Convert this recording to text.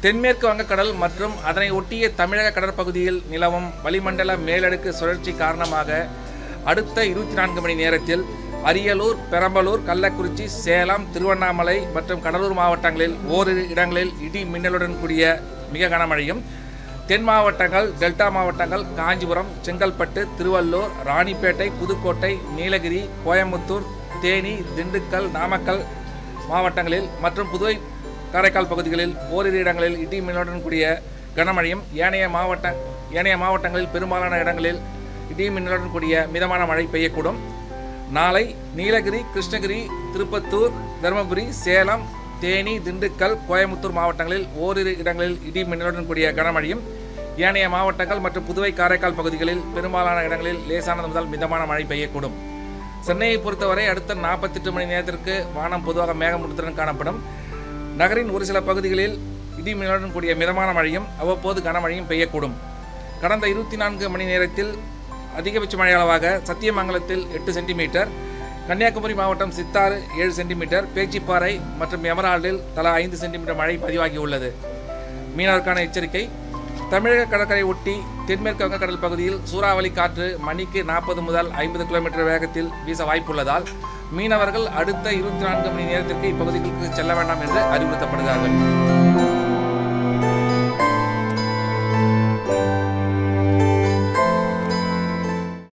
தென்மேற்கு வங்கக்கடல் மற்றும் அதனை ஒட்டிய தமிழக கடற்பகுதியில் நிலவும் வளிமண்டல மேலடுக்கு சுழற்சி காரணமாக அடுத்த இருபத்தி நான்கு மணி நேரத்தில் அரியலூர் பெரம்பலூர் கள்ளக்குறிச்சி சேலம் திருவண்ணாமலை மற்றும் கடலூர் மாவட்டங்களில் ஓரிரு இடங்களில் இடி மின்னலுடன் கூடிய மிக கனமழையும் தென் மாவட்டங்கள் டெல்டா மாவட்டங்கள் காஞ்சிபுரம் செங்கல்பட்டு திருவள்ளூர் ராணிப்பேட்டை புதுக்கோட்டை நீலகிரி கோயம்புத்தூர் தேனி திண்டுக்கல் நாமக்கல் மாவட்டங்களில் மற்றும் புதுவை காரைக்கால் பகுதிகளில் ஓரிரு இடங்களில் இடி மின்னலுடன் கூடிய கனமழையும் ஏனைய மாவட்ட ஏனைய மாவட்டங்களில் பெரும்பாலான இடங்களில் இடி மின்னலுடன் கூடிய மிதமான மழை பெய்யக்கூடும் நாளை நீலகிரி கிருஷ்ணகிரி திருப்பத்தூர் தருமபுரி சேலம் தேனி திண்டுக்கல் கோயம்புத்தூர் மாவட்டங்களில் ஓரிரு இடங்களில் இடி மின்னலுடன் கூடிய கனமழையும் ஏனைய மாவட்டங்கள் மற்றும் புதுவை காரைக்கால் பகுதிகளில் பெரும்பாலான இடங்களில் லேசானது முதல் மிதமான மழை பெய்யக்கூடும் சென்னையை பொறுத்தவரை அடுத்த நாற்பத்தெட்டு மணி நேரத்திற்கு வானம் பொதுவாக மேகமூட்டத்துடன் காணப்படும் நகரின் ஒரு சில பகுதிகளில் இடி மின்னலுடன் கூடிய மிதமான மழையும் அவ்வப்போது கனமழையும் பெய்யக்கூடும் கடந்த இருபத்தி நான்கு மணி நேரத்தில் அதிகபட்ச மழை அளவாக சத்தியமங்கலத்தில் எட்டு சென்டிமீட்டர் கன்னியாகுமரி மாவட்டம் சித்தாறு ஏழு சென்டிமீட்டர் பேச்சிப்பாறை மற்றும் எமரால்டில் தலா ஐந்து சென்டிமீட்டர் மழை பதிவாகியுள்ளது மீனவருக்கான எச்சரிக்கை தமிழக கடற்கரை ஒட்டி தென்மேற்கு வங்கக்கடல் பகுதியில் சூறாவளி காற்று மணிக்கு நாற்பது முதல் ஐம்பது கிலோமீட்டர் வேகத்தில் வீச வாய்ப்புள்ளதால் மீனவர்கள் அடுத்த இருபத்தி நான்கு மணி நேரத்திற்கு இப்பகுதிகளுக்கு செல்ல வேண்டாம் என்று அறிவுறுத்தப்படுகிறார்கள்